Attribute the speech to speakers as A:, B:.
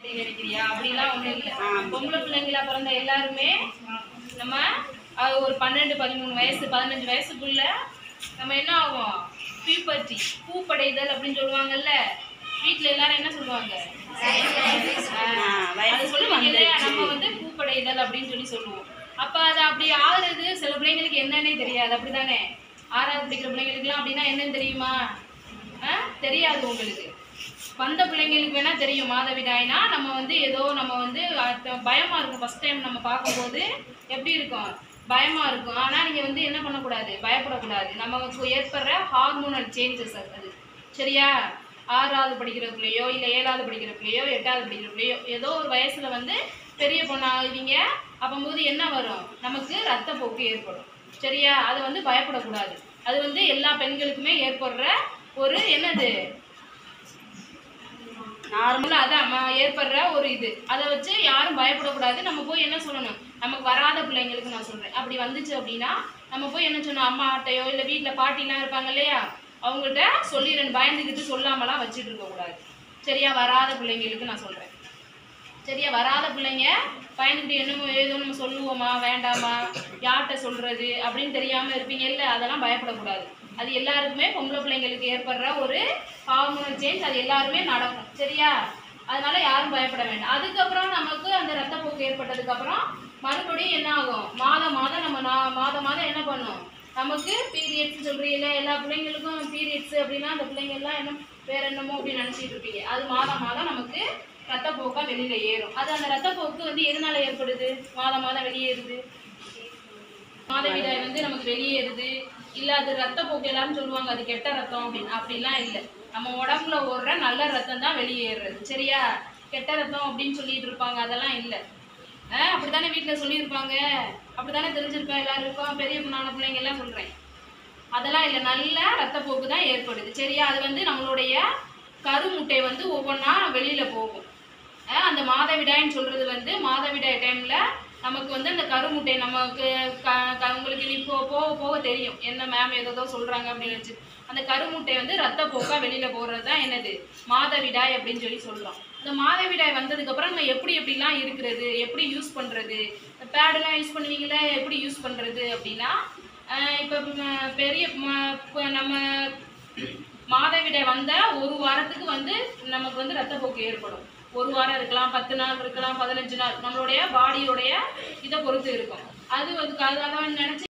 A: நீ நினைக்கிறியா அப்படிலாம் ஒண்ணும் இல்லை
B: ஆ.
A: பொம்பளை பிள்ளைங்களா பிறந்த எல்லாருமே நம்ம அது ஒரு பன்னெண்டு பதிமூணு வயசு பதினஞ்சு வயசுக்குள்ள நம்ம என்ன ஆகும் பீப்பர்ட்டி பூப்படைதல் அப்படின்னு சொல்லுவாங்கல்ல வீட்ல எல்லாரும் என்ன சொல்லுவாங்க
B: ஆ,
A: அது
B: வயசுக்கு
A: சொல்லுவீங்க இல்லையா,
B: வந்துருச்சு.
A: நம்ம வந்து பூப்படைதல் அப்படின்னு சொல்லி சொல்லுவோம் அப்ப அது அப்படி ஆகுறது சில பிள்ளைங்களுக்கு என்னன்னே தெரியாது அப்படிதானே ஆறாவது படிக்கிற பிள்ளைங்களுக்குலாம் அப்படின்னா என்னன்னு தெரியுமா ஆ? தெரியாது உங்களுக்கு வந்த பிள்ளைங்களுக்கு வேணா தெரியும் மாதவிடாய்னா நம்ம வந்து ஏதோ நம்ம வந்து அத்த- பயமா இருக்கும் ஃபர்ஸ்ட் டைம் நம்ம பார்க்கும்போது எப்படி இருக்கும் பயமா இருக்கும் ஆனா நீங்க வந்து என்ன பண்ணக்கூடாது பயப்படக்கூடாது நமக்கு ஏற்படுற ஹார்மோனல் சேஞ்சஸ் அது சரியா ஆறாவது படிக்கிற பிள்ளையோ இல்லை ஏழாவது படிக்கிற பிள்ளையோ எட்டாவது படிக்கிற பிள்ளையோ ஏதோ ஒரு வயசுல வந்து பெரிய பொண்ணு ஆகுவீங்க அப்போது என்ன வரும் நமக்கு ரத்தப்போக்கு ஏற்படும் சரியா அது வந்து பயப்படக்கூடாது அது வந்து எல்லா பெண்களுக்குமே ஏற்படுற ஒரு என்னது நார்மலாக அதான் ம- ஏற்படுற ஒரு இது அதை வச்சு யாரும் பயப்படக்கூடாது நம்ம போய் என்ன சொல்லணும் நமக்கு வராத பிள்ளைங்களுக்கு நான் சொல்கிறேன் அப்படி வந்துச்சு அப்படின்னா நம்ம போய் என்ன சொல்லணும் அம்மாட்டையோ இல்லை வீட்டில் பாட்டிலாம் இருப்பாங்க இல்லையா அவங்கள்ட்ட சொல்லிடணும் பயந்துக்கிட்டு சொல்லாமலாம் வச்சுட்டு இருக்கக்கூடாது சரியா வராத பிள்ளைங்களுக்கு நான் சொல்கிறேன் சரியா வராத பிள்ளைங்க பயந்துக்கிட்டு என்னமோ ஏதோ நம்ம சொல்லுவோமா வேண்டாமா யார்கிட்ட சொல்றது அப்படின்னு தெரியாம இருப்பீங்க இல்ல அதெல்லாம் பயப்படக்கூடாது அது எல்லாருக்குமே பொம்பளை பிள்ளைங்களுக்கு ஏற்படுற ஒரு ஹார்மோனல் சேஞ்ச் அது எல்லாருமே நடக்கும் சரியா அதனால யாரும் பயப்பட வேண்டாம் அதுக்கப்புறம் நமக்கு அந்த ரத்தப்போக்கு ஏற்பட்டதுக்கு அப்புறம் மறுபடியும் என்ன ஆகும் மாதம் மாதம் நம்ம நா- மாதம் மாதம் என்ன பண்ணும் நமக்கு பீரியட்ஸ் சொல்றீங்கல்ல எல்லா பிள்ளைங்களுக்கும் பீரியட்ஸ் அப்படின்னா அந்த பிள்ளைங்க எல்லாம் என்ன வேற என்னமோ அப்படின்னு நினைச்சிட்டு இருப்பீங்க அது மாதம் மாதம் நமக்கு ரத்தப்போக்கா வெளியில ஏறும் அது அந்த ரத்தப்போக்கு வந்து எதனால ஏற்படுது மாதம் மாதம் வெளியேறுது மாதவிடாய் வந்து நமக்கு வெளியேறுது இல்ல அது ரத்தப்போக்கு எல்லாரும் சொல்லுவாங்க அது கெட்ட ரத்தம் அப்படின்னு அப்படிலாம் இல்லை நம்ம உடம்புல ஓடுற நல்ல ரத்தம் தான் வெளியேறுறது சரியா கெட்ட ரத்தம் அப்படின்னு சொல்லிட்டு இருப்பாங்க அதெல்லாம் இல்லை ஆஹ் அப்படித்தானே வீட்டுல சொல்லியிருப்பாங்க அப்படித்தானே தெரிஞ்சிருப்பேன் எல்லாருக்கும் பெரிய பொண்ணான பிள்ளைங்க எல்லாம் சொல்றேன் அதெல்லாம் இல்லை நல்ல ரத்தப்போக்கு தான் ஏற்படுது சரியா அது வந்து நம்மளுடைய கருமுட்டை வந்து ஒவ்வொன்றா வெளியில போகும் அஹ் அந்த மாதவிடாய்ன்னு சொல்றது வந்து மாதவிடாய் டைம்ல நமக்கு வந்து அந்த கருமுட்டை நமக்கு க க- உங்களுக்கு இனி போ போக போக தெரியும் என்ன மேம் ஏதோ சொல்றாங்க அப்படின்னு வச்சு அந்த கருமுட்டை வந்து ரத்தப்போக்கா வெளியில போறது தான் என்னது மாதவிடாய் அப்படின்னு சொல்லி சொல்றோம் இந்த மாதவிடாய் வந்ததுக்கு அப்புறம் நம்ம எப்படி எப்படிலாம் இருக்கிறது எப்படி யூஸ் பண்றது பேடெல்லாம் யூஸ் பண்ணுவீங்களா எப்படி யூஸ் பண்றது அப்படின்னா ஆஹ் இப்ப ம- பெரிய ம- இப்ப நம்ம மாதவிடாய் வந்த ஒரு வாரத்துக்கு வந்து நமக்கு வந்து ரத்தப்போக்கு ஏற்படும் ஒரு வாரம் இருக்கலாம் பத்து நாள் இருக்கலாம் பதினஞ்சு நாள் நம்மளுடைய பாடியோடைய இதை பொறுத்து இருக்கும் அது அதுக்கு அதை நினைச்சு